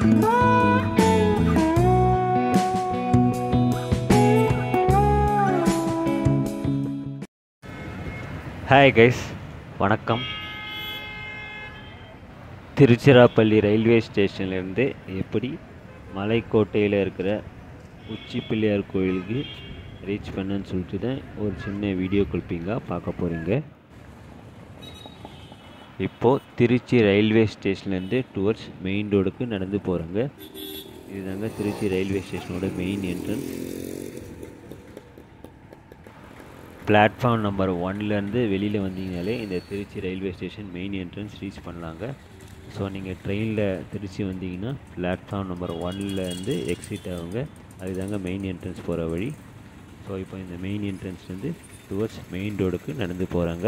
hi guys வணக்கம் Tiruchirappalli railway ஸ்டேஷன்லேருந்து எப்படி மலைக்கோட்டையில் இருக்கிற உச்சி பிள்ளையார் கோயிலுக்கு ரீச் பண்ணேன்னு சொல்லிட்டு தான் ஒரு சின்ன வீடியோ கிளிப்பிங்காக பார்க்க போகிறீங்க இப்போது திருச்சி ரயில்வே ஸ்டேஷன்லேருந்து டுவர்ட்ஸ் மெயின் ரோடுக்கு நடந்து போகிறோங்க இதுதாங்க திருச்சி ரயில்வே ஸ்டேஷனோட மெயின் என்ட்ரன்ஸ் பிளாட்ஃபார்ம் நம்பர் ஒன்லேருந்து வெளியில் வந்தீங்கனாலே இந்த Trichy railway station main entrance reach பண்ணலாங்க ஸோ நீங்கள் ட்ரெயினில் திருச்சி வந்தீங்கன்னா பிளாட்ஃபார்ம் நம்பர் ஒன்லேருந்து எக்ஸிட் ஆகுங்க அதுதாங்க மெயின் என்ட்ரன்ஸ் போகிற வழி ஸோ இப்போ இந்த மெயின் என்ட்ரன்ஸ்லேருந்து டுவர்ட்ஸ் மெயின் ரோடுக்கு நடந்து போகிறாங்க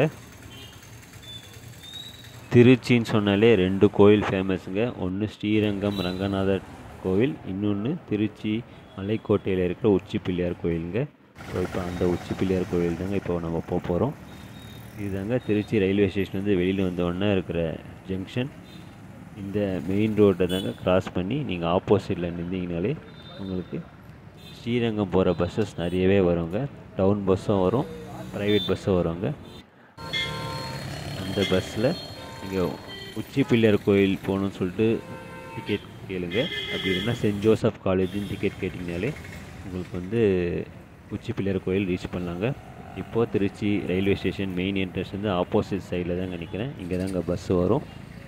திருச்சின்னு சொன்னாலே ரெண்டு கோயில் ஃபேமஸுங்க ஒன்று ஸ்ரீரங்கம் ரங்கநாதர் கோவில் இன்னொன்று திருச்சி மலைக்கோட்டையில் இருக்கிற உச்சி பிள்ளையார் கோயிலுங்க ஸோ இப்போ அந்த உச்சி பிள்ளையார் கோயில் தாங்க இப்போ நம்ம போக போகிறோம் இதுதாங்க திருச்சி ரயில்வே ஸ்டேஷன்லேருந்து வெளியில் வந்தோடனே இருக்கிற ஜங்ஷன் இந்த மெயின் ரோட்டை தாங்க கிராஸ் பண்ணி நீங்கள் ஆப்போசிட்டில் நின்றீங்கனாலே உங்களுக்கு ஸ்ரீரங்கம் போகிற பஸ்ஸஸ் நிறையவே வருங்க டவுன் பஸ்ஸும் வரும் ப்ரைவேட் பஸ்ஸும் வருங்க அந்த பஸ்ஸில் நீங்கள் உச்சி பிள்ளையார் கோயில் போகணுன்னு சொல்லிட்டு டிக்கெட் கேளுங்க அப்படி இல்லைன்னா சென்ட் ஜோசப் காலேஜின்னு டிக்கெட் கேட்டிங்கனாலே உங்களுக்கு வந்து உச்சி பிள்ளையார் கோயில் ரீச் பண்ணலாங்க இப்போது Trichy railway station main entrance வந்து ஆப்போசிட் சைடில் தாங்க நிற்கிறேன் இங்கே தாங்க பஸ்ஸு வரும்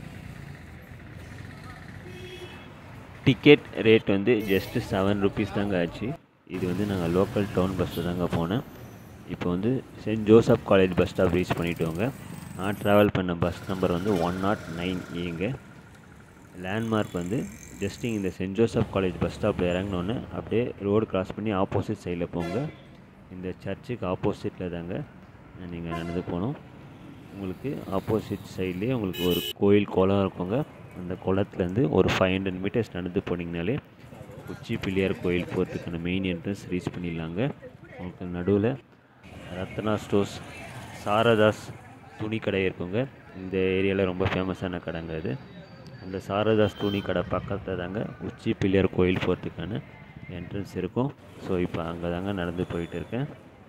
டிக்கெட் ரேட் வந்து ஜஸ்ட்டு செவன் ருபீஸ் தாங்க ஆச்சு இது வந்து நாங்கள் லோக்கல் டவுன் பஸ்ஸில் தாங்க போனேன் இப்போ வந்து Saint Joseph college bus stop reach பண்ணிட்டோங்க நான் ட்ராவல் பண்ண பஸ் நம்பர் வந்து ஒன் நாட் நைன் ஏங்க லேண்ட்மார்க் வந்து ஜஸ்ட்டு இந்த சென்ட் ஜோசப் காலேஜ் பஸ் ஸ்டாப்பில் இறங்கினோன்னே அப்படியே ரோடு கிராஸ் பண்ணி ஆப்போசிட் சைடில் போங்க இந்த சர்ச்சுக்கு ஆப்போசிட்டில் தாங்க நீங்கள் நடந்து போகணும் உங்களுக்கு ஆப்போசிட் சைட்லேயே உங்களுக்கு ஒரு கோயில் குளம் இருக்குங்க அந்த குளத்துலேருந்து ஒரு ஃபைவ் ஹண்ட்ரட் மீட்டர்ஸ் நடந்து போனீங்கனாலே உச்சி பிள்ளையார் கோயில் போகிறதுக்கான மெயின் என்ட்ரன்ஸ் ரீச் பண்ணிடலாங்க உங்களுக்கு நடுவில் ரத்னா ஸ்டோர்ஸ் சாரதாஸ் துணி கடை இருக்குங்க இந்த ஏரியாவில் ரொம்ப ஃபேமஸான கடைங்க இது அந்த சாரதாஸ் துணி கடை பக்கத்தில் தாங்க உச்சி பிள்ளையார் கோயில் போகிறதுக்கான என்ட்ரன்ஸ் இருக்கும் ஸோ இப்போ அங்கே தாங்க நடந்து போயிட்டு இருக்கேன்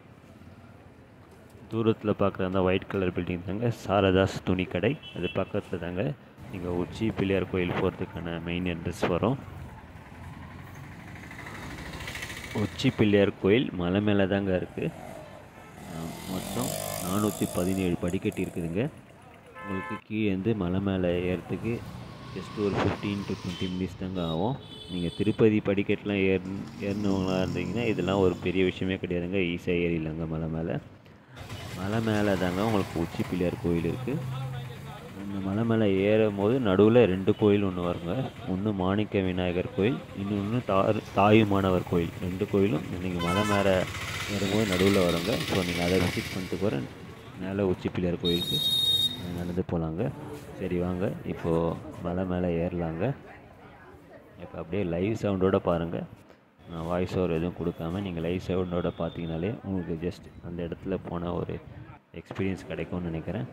தூரத்தில் பார்க்குற அந்த ஒயிட் கலர் பில்டிங் தாங்க சாரதாஸ் துணி கடை அது பக்கத்தில் தாங்க நீங்கள் உச்சி பிள்ளையார் கோயில் போகிறதுக்கான மெயின் என்ட்ரன்ஸ் வரும் உச்சி பிள்ளையார் கோயில் மலை மேலே தாங்க இருக்குது மொத்தம் நானூற்றி பதினேழு படிக்கட்டு இருக்குதுங்க உங்களுக்கு கீழேருந்து மலை மேலே ஏறத்துக்கு ஜஸ்ட் ஒரு ஃபிஃப்டீன் டு டுவெண்ட்டி மினிட்ஸ் தாங்க ஆகும் நீங்கள் திருப்பதி படிக்கட்டுலாம் ஏற் ஏறினவங்களா இருந்தீங்கன்னா இதெல்லாம் ஒரு பெரிய விஷயமே கிடையாதுங்க ஈஸியாக ஏறிடலாங்க மலை மேலே மலை மேலே தாங்க உங்களுக்கு உச்சி பிள்ளையார் கோயில் இருக்குது இந்த மலை மேலே ஏறும் போது நடுவில் ரெண்டு கோயில் ஒன்று வருங்க ஒன்று மாணிக்க விநாயகர் கோயில் இன்னொன்று தார் தாயுமானவர் கோயில் ரெண்டு கோயிலும் நீங்கள் மலை மேலே ஏறும்போது நடுவில் வருங்க ஸோ நீங்கள் அதை விசிட் பண்ணிட்டு போகிற மேலே உச்சி பிள்ளையார் கோயிலுக்கு நடந்து போகலாங்க சரி வாங்க இப்போது மலை மேலே ஏறலாங்க இப்போ அப்படியே லைவ் சவுண்டோடு பாருங்கள் நான் வாய்ஸ் ஓவர் எதுவும் கொடுக்காம நீங்கள் லைவ் சவுண்டோட பார்த்தீங்கனாலே உங்களுக்கு ஜஸ்ட் அந்த இடத்துல போன ஒரு எக்ஸ்பீரியன்ஸ் கிடைக்கும்னு நினைக்கிறேன்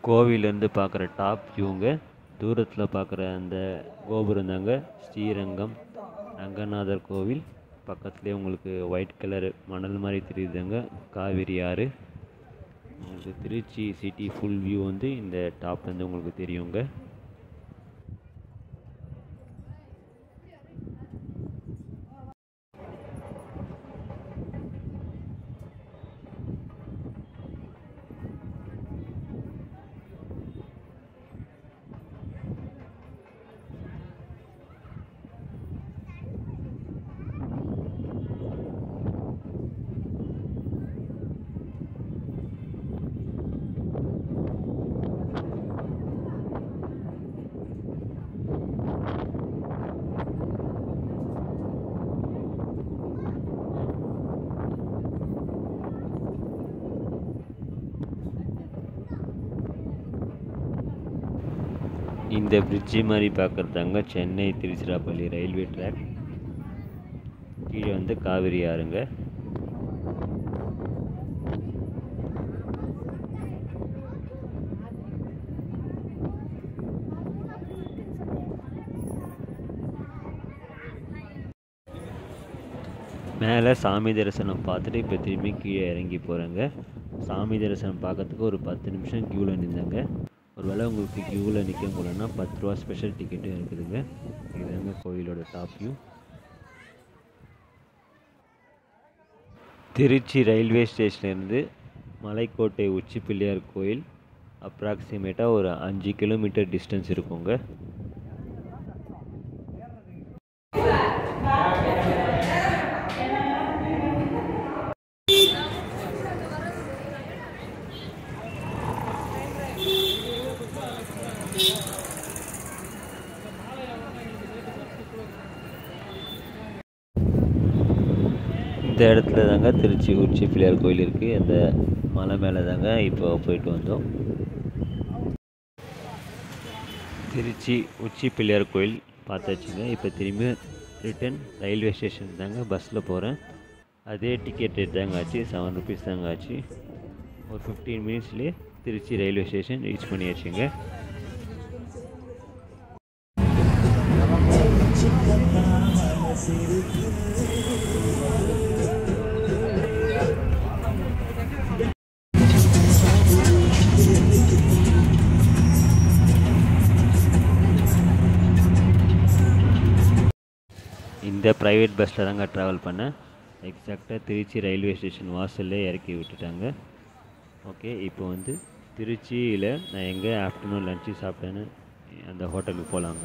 கோவிலேருந்து பார்க்குற டாப் வியூங்க தூரத்தில் பார்க்குற அந்த கோபுரம் தாங்க ஸ்ரீரங்கம் ரங்கநாதர் கோவில் பக்கத்துலேயே உங்களுக்கு ஒயிட் கலர் மணல் மாதிரி தெரியுதுங்க காவிரி ஆறு உங்களுக்கு திருச்சி சிட்டி ஃபுல் வியூ வந்து இந்த டாப்லேருந்து உங்களுக்கு தெரியுங்க இந்த பிரிட்ஜு மாதிரி பார்க்குறதாங்க சென்னை திருச்சிராப்பள்ளி ரயில்வே ட்ராக் கீழே வந்து காவிரி ஆறுங்க மேலே சாமி தரிசனம் பார்த்துட்டு இப்போ திரும்பி கீழே இறங்கி போகிறேங்க சாமி தரிசனம் பார்க்கறதுக்கு ஒரு பத்து நிமிஷம் க்யூவில் நின்றேங்க ஒருவேளை உங்களுக்கு க்யூவில் நிற்க முடியலன்னா பத்து ரூபா ஸ்பெஷல் டிக்கெட்டும் இருக்குதுங்க இதுதாங்க கோயிலோட டாப் வியூ திருச்சி ரயில்வே ஸ்டேஷன்லேருந்து மலைக்கோட்டை உச்சி பிள்ளையார் கோயில் அப்ராக்சிமேட்டாக ஒரு அஞ்சு கிலோமீட்டர் டிஸ்டன்ஸ் இருக்குங்க இந்த இடத்துல தாங்க திருச்சி உச்சி பிள்ளையார் கோயில் இருக்குது அந்த மலை மேலே தாங்க இப்போ போயிட்டு வந்தோம் திருச்சி உச்சி பிள்ளையார் கோயில் பார்த்தாச்சுங்க இப்போ திரும்பி ரிட்டன் ரயில்வே ஸ்டேஷன் தாங்க பஸ்ஸில் போகிறேன் அதே டிக்கெட் ரேட் தாங்க ஆச்சு செவன் ருபீஸ் தாங்க ஆச்சு ஒரு ஃபிஃப்டீன் மினிட்ஸ்லேயே திருச்சி ரயில்வே ஸ்டேஷன் ரீச் பண்ணியாச்சுங்க இந்த ப்ரைவேட் பஸ்ஸில் தாங்க ட்ராவல் பண்ணேன் எக்ஸாக்டாக திருச்சி ரயில்வே ஸ்டேஷன் வாசல்லே இறக்கி விட்டுட்டாங்க ஓகே இப்போ வந்து திருச்சியில் நான் எங்கே ஆஃப்டர்நூன் லஞ்சு சாப்பிட்டேன்னு அந்த ஹோட்டலுக்கு போகலாங்க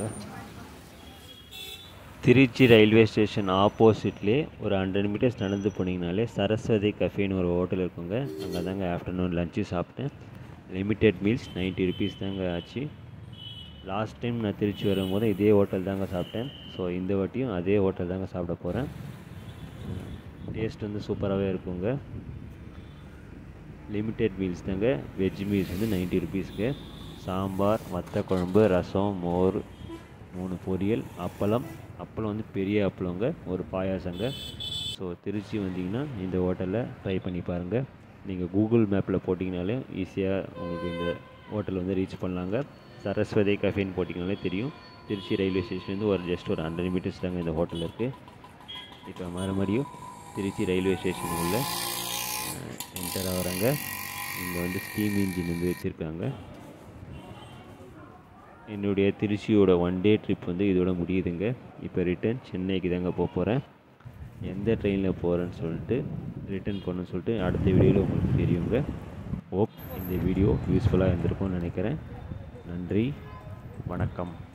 திருச்சி ரயில்வே ஸ்டேஷன் ஆப்போசிட்லேயே ஒரு ஹண்ட்ரட் மீட்டர்ஸ் நடந்து போனீங்கனாலே சரஸ்வதி கஃபேன்னு ஒரு ஹோட்டல் இருக்குங்க அங்கே தாங்க ஆஃப்டர்நூன் லஞ்சு சாப்பிட்டேன் லிமிட்டெட் மீல்ஸ் நைன்ட்டி ருபீஸ் தாங்க ஆச்சு லாஸ்ட் டைம் நான் திருச்சி வரும்போது இதே ஹோட்டல் தாங்க சாப்பிட்டேன் ஸோ இந்த வாட்டியும் அதே ஹோட்டல் தாங்க சாப்பிட போகிறேன் டேஸ்ட் வந்து சூப்பராகவே இருக்குங்க லிமிட்டெட் மீல்ஸ் தாங்க வெஜ் மீல்ஸ் வந்து நைன்ட்டி ருபீஸ்க்கு சாம்பார் வத்த குழம்பு ரசம் மோர் மூணு பொரியல் அப்பளம் அப்பளம் வந்து பெரிய அப்பளங்க ஒரு பாயாசங்க ஸோ திருச்சி வந்தீங்கன்னா இந்த ஹோட்டலில் ட்ரை பண்ணி பாருங்கள் நீங்கள் கூகுள் மேப்பில் போட்டிங்கனாலே ஈஸியாக உங்களுக்கு இந்த ஹோட்டல் வந்து ரீச் பண்ணலாங்க சரஸ்வதி கஃபேன்னு போட்டிங்கனாலே தெரியும் திருச்சி ரயில்வே ஸ்டேஷன்லேருந்து ஒரு ஜஸ்ட் ஒரு ஹண்ட்ரட் மீட்டர்ஸ் தாங்க இந்த ஹோட்டல் இருக்குது இப்போ மறுபடியும் திருச்சி ரயில்வே ஸ்டேஷன் உள்ள என்டர் ஆகிறாங்க இங்கே வந்து ஸ்டீம் இன்ஜின் வந்து வச்சுருக்காங்க என்னுடைய திருச்சியோட ஒன் டே ட்ரிப் வந்து இதோட முடியுதுங்க இப்போ ரிட்டர்ன் சென்னைக்கு தாங்க போக போகிறேன் எந்த ட்ரெயினில் போகிறேன்னு சொல்லிட்டு ரிட்டர்ன் பண்ணணும்னு சொல்லிட்டு அடுத்த வீடியோவில் உங்களுக்கு தெரியுங்க ஓப் இந்த வீடியோ யூஸ்ஃபுல்லாக இருந்திருக்கும்னு நினைக்கிறேன் நன்றி வணக்கம்